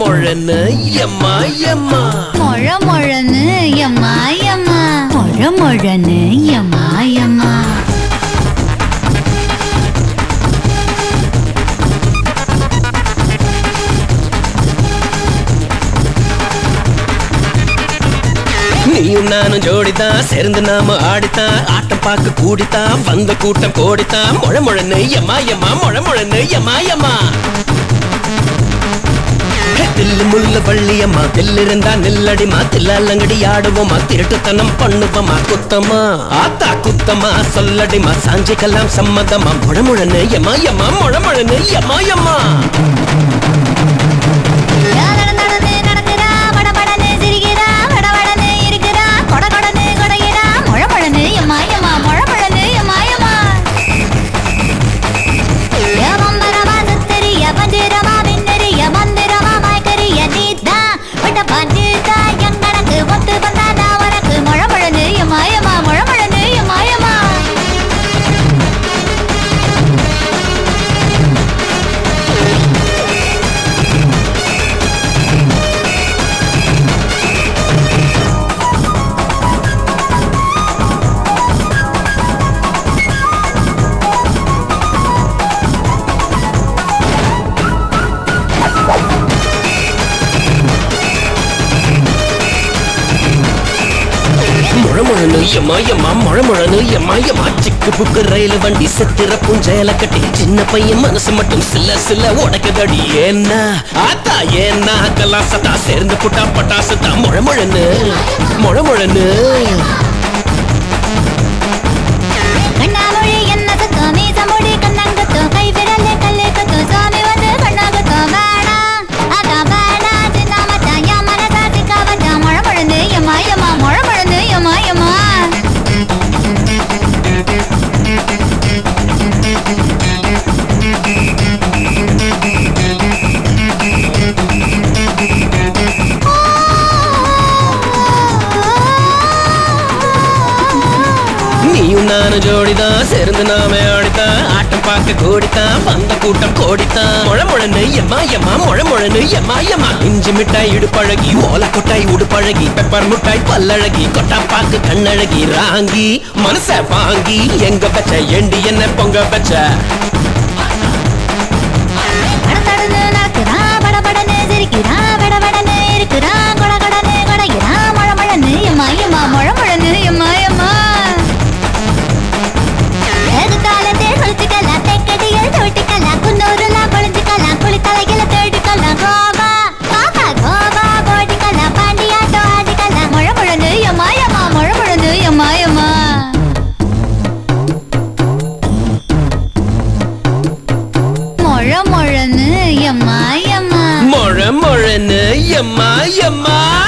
முழன்னு எம்மா எம்மா மொழ மொழன்னு எம்மா எம்மா மொழ மொழன்னு எம்மா எம்மா நீயும் நானும் ஜோடிதான் சேர்ந்து நாம ஆடித்தான் ஆட்டம் பார்க்க கூடித்தான் வந்த கூட்டம் கோடித்தான் முழ முழன்னு எம்மா எம்மா முழ முழன்னு எம்மா எம்மா தில்லு முள்ள பள்ளியம்மா தில்லிருந்தா நில்லடிமா தில்லாலங்கடி ஆடுவோமா திருட்டுத்தனம் பண்ணுவோமா குத்தமா ஆத்தா குத்தமா சொல்லடிமா சாஞ்சிக்கலாம் சம்மதமா முழமுழன்னு எம்மா எம்மா முழமுழன்னு எம்மா எம்மா நடந்து நடந்து நடக்குறா படபடன்னு சிரிக்கிறா வடவடன்னு இருக்கிறா கொட கொடன்னு கொடைகிறா மொழ மொழன்னு எம்மா எம்மா மொழ மொழன்னு எம்மா எம்மா யவம்பரமா சுத்தரிய பஞ்சிரமா மின்னரிய மந்திரமா மயக்கரிய நீதா விட்ட பஞ்சிதா எங்கனக்கு ஒத்து வந்தாதா உனக்கு மொழ மொழன்னு எம்மா எம்மா மொழ மொழன்னு எம்மா எம்மா முழமுழனு எம்மா எம்மா முழமுழனு எம்மா எம்மா சிக்கு புக்கு ரயில் வண்டி செத்திர புஞ்சையில கட்டி சின்ன பையன் மனசு மட்டும் சில்ல சில்ல உடைக்குதடி ஏன்னா ஆத்தா ஏன்னா கலாசத்தா சேர்ந்து புட்டா பட்டாசு தான் முழமுழனு முழமுழனு கண்ணாமொழி என்ன சுத்தம் மீசமுடி கண்ணங்கத்தும் கை விரல் கல்லு கத்தும் சுவாமி வந்து கண்ணாகத்தும் வேணாம் அதான் வேணாம் சின்ன மச்சான் என் மனசா சிக்கா வச்சான் மழை பொழுந்து எம்மா எம்மா மழை பொழுந்து எம்மா எம்மா நீயும் நானும் ஜோடிதான் சேர்ந்து நாம ஆடித்தான் ஆட்டம் பார்க்க கூடித்தான் வந்த கூட்டம் கோடித்தான் முழமுழனு எம்மா எம்மா முழமுழனு எம்மா எம்மா இஞ்சி மிட்டாய் இடுப்பழகி ஓலை கொட்டாய் உடுப்பழகி பெப்பர் முட்டாய் பல்லழகி கொட்டா பாக்கு கண்ணழகி ராங்கி மனச வாங்கி எங்க பச்ச எண்டி என்ன பொங்க பச்ச நடந்து நடக்குறான் படபடன்னு சிரிக்கிறான் வடவடன்னு இருக்கிறான் கொட கொடன்னு கொடைகிறான் மழை மழன்னு எம்மா எம்மா மழை மழன்னு எம்மா எம்மா எதுக்காலத்தே குளிச்சுக்கலாம் தெக்கடியில் தொட்டிக்கலாம் குன்னூருலாம் குளிச்சுக்கலாம் குளித்தலையில தேடிக்கலாம் கோவா பாப்பா கோவா போட்டிக்கலாம் பாண்டியாட்டம் ஆடிக்கலாம் மழை மழன்னு எம்மா எம்மா மழை மழன்னு எம்மா எம்மா மொழ மொழன்னு எம்மா எம்மா முழ முழனு எம்மா எம்மா